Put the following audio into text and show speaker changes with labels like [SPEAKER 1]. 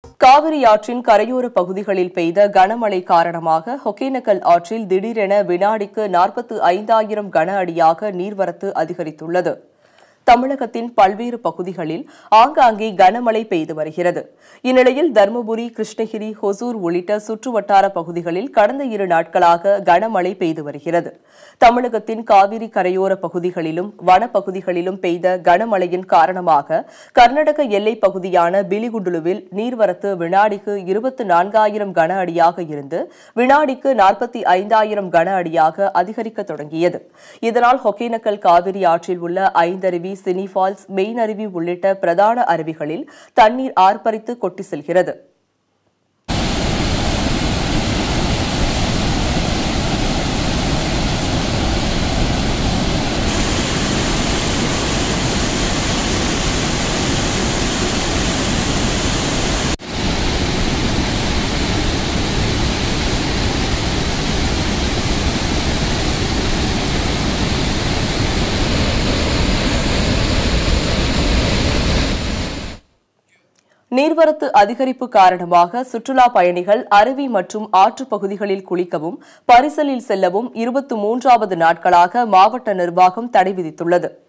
[SPEAKER 1] காவிரி ஆற்றின் கரையோர பகுதிகளில் பெய்த கனமழை காரணமாக ஒகேனக்கல் ஆற்றில் திடீரென வினாடிக்கு நாற்பத்து ஐந்தாயிரம் கன அடியாக நீர்வரத்து அதிகரித்துள்ளது தமிழகத்தின் பல்வேறு பகுதிகளில் ஆங்காங்கே கனமழை பெய்து வருகிறது இந்நிலையில் தருமபுரி கிருஷ்ணகிரி ஹொசூர் உள்ளிட்ட சுற்றுவட்டார பகுதிகளில் கடந்த இரு நாட்களாக கனமழை பெய்து வருகிறது தமிழகத்தின் காவிரி கரையோர பகுதிகளிலும் வனப்பகுதிகளிலும் பெய்த கனமழையின் காரணமாக கர்நாடக எல்லைப் பகுதியான பிலிகுண்டுலுவில் நீர்வரத்து வினாடிக்கு இருபத்தி நான்காயிரம் கன அடியாக இருந்து வினாடிக்கு நாற்பத்தி ஐந்தாயிரம் கன அடியாக அதிகரிக்க தொடங்கியது இதனால் ஒகேனக்கல் காவிரி ஆற்றில் உள்ள ஐந்தருவி சினி ஃபால்ஸ் மெயின் அருவி உள்ளிட்ட பிரதான அருவிகளில் தண்ணீர் ஆர்ப்பரித்து கொட்டி செல்கிறது நீர்வரத்து அதிகரிப்பு காரணமாக சுற்றுலா பயணிகள் அருவி மற்றும் ஆற்றுப் பகுதிகளில் குளிக்கவும் பரிசலில் செல்லவும் இருபத்தி மூன்றாவது நாட்களாக மாவட்ட நிர்வாகம் தடை விதித்துள்ளது